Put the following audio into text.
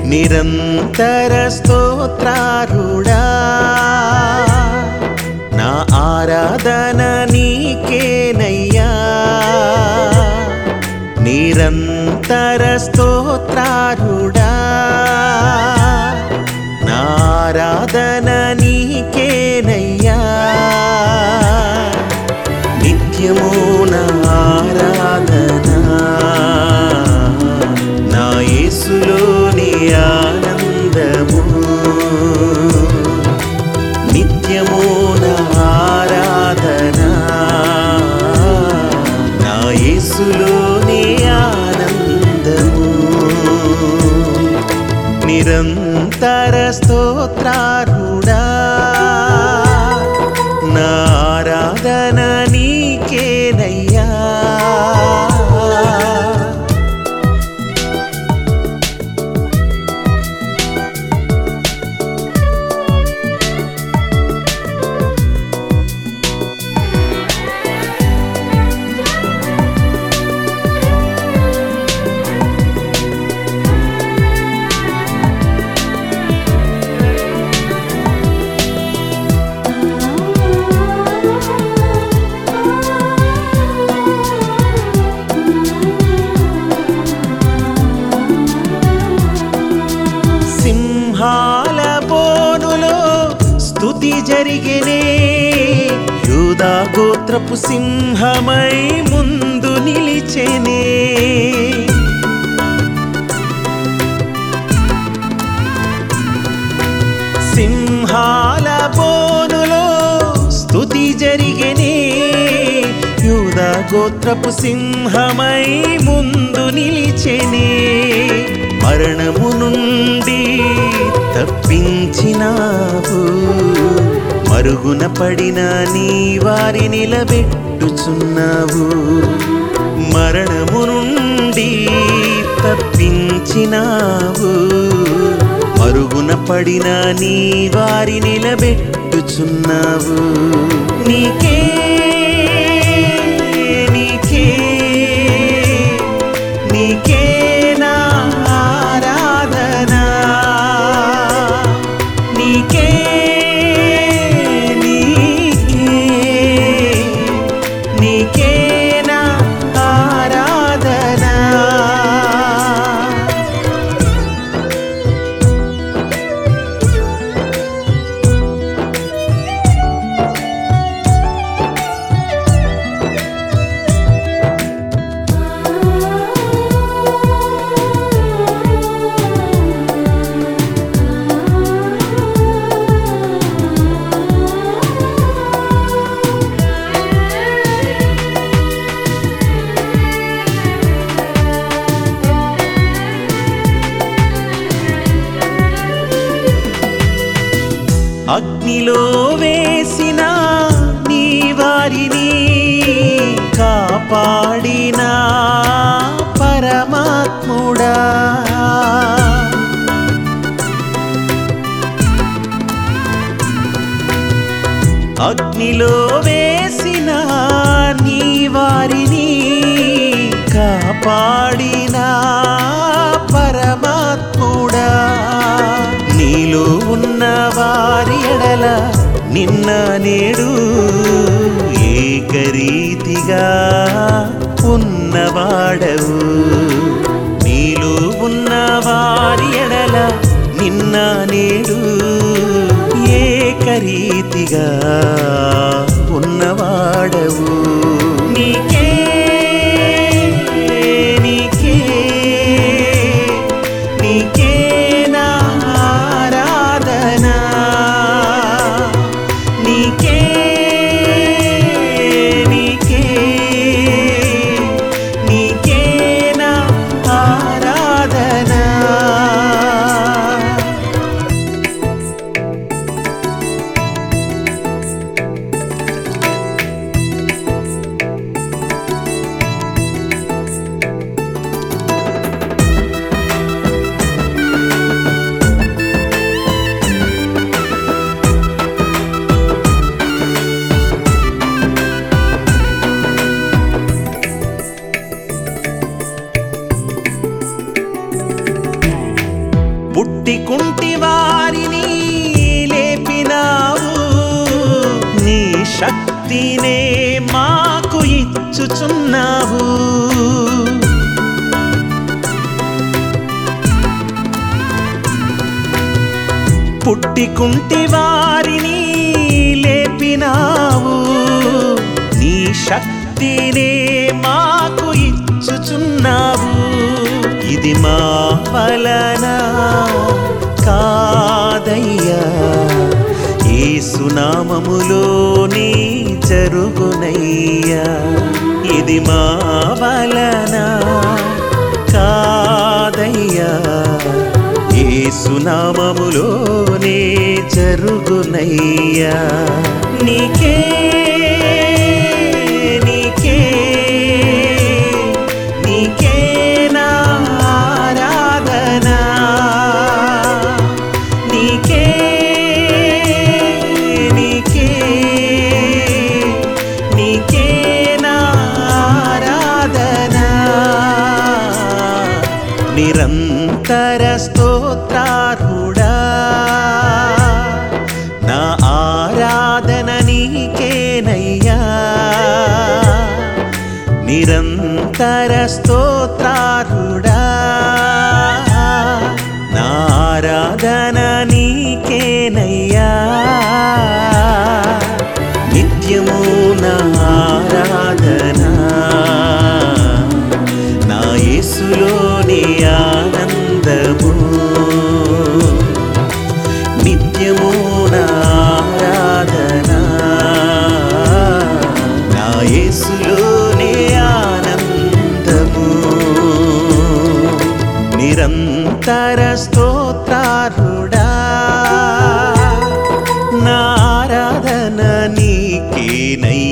నిరంతర స్తోత్రారుడా నా ఆరాధన నీకేనయ్యా నిరంతర స్తోత్రారుడా నా ఆరాధన నీకేనయ్యా నిత్యము నా ఆరాధన నా యేసులోని ఆనందము నిత్యము నా ఆరాధన నా యేసులోని ఆనందము నిరంతర స్తోత్రారుడా నా ఆరాధన నీకేనయ్యా సింహాల బోనులో స్తుతి జరిగినే యూదా గోత్రపు సింహమై ముందు నిలిచెనే సింహాల బోనులో స్తుతి జరిగినే యూదా గోత్రపు సింహమై ముందు నిలిచెనే మరణము నుండి తప్పించినావు మరుగున పడిన నీ వారి నిలబెట్టుచున్నావు మరణము నుండి తప్పించినావు మరుగున పడిన నీ వారి నిలబెట్టుచున్నావు నీకే నీకే నీకే నా ఆరాధన నీకే నీకే నీకే నా ఆరాధన అగ్నిలో వేసిన నీ వారిని కాపాడిన పరమాత్ముడా అగ్నిలో వేసిన నీ వారిని కాపాడిన పరమాత్ముడా నీలో ఉన్న వారి ఎడల నిన్న నేడు ఏకరీతిగా ఉన్నవాడవు నీలో ఉన్న వారి ఎడల నిన్న నేడు ఏకరీతిగా ఉన్నవాడవు నీకే నీకే నీకే నా ఆరాధన నీకే నీకే నీకే నా ఆరాధన వారిని లేపినావు నీ శక్తినే మాకు ఇచ్చుచున్నావు పుట్టికుంటి వారిని లేపినావు నీ శక్తినే మాకు ఇచ్చుచున్నావు ఇది మా వలన కాదయ్యా ఏసునామములోని జరుగునయ్యా ఇది మా వలన కాదయ్యా ఏసునామములోనే జరుగునయ్యా నీకే నీకే నీకే నా ఆరాధన నీకే నీకే నీకే నా ఆరాధన నిరంతర స్తోత్రారుడా నా ఆరాధన నీకేనయ్యా నిరంతర స్తోత్రారుడా నా ఆరాధన నీకేనయ్యా నిత్యము నా ఆరాధన నా యేసులోని ఆనందము నిత్యము నా ఆరాధన నా యేసులోని ఆనందము నిరంతర స్తోత్రారుడా నా ఆరాధన నీకేనయ్యా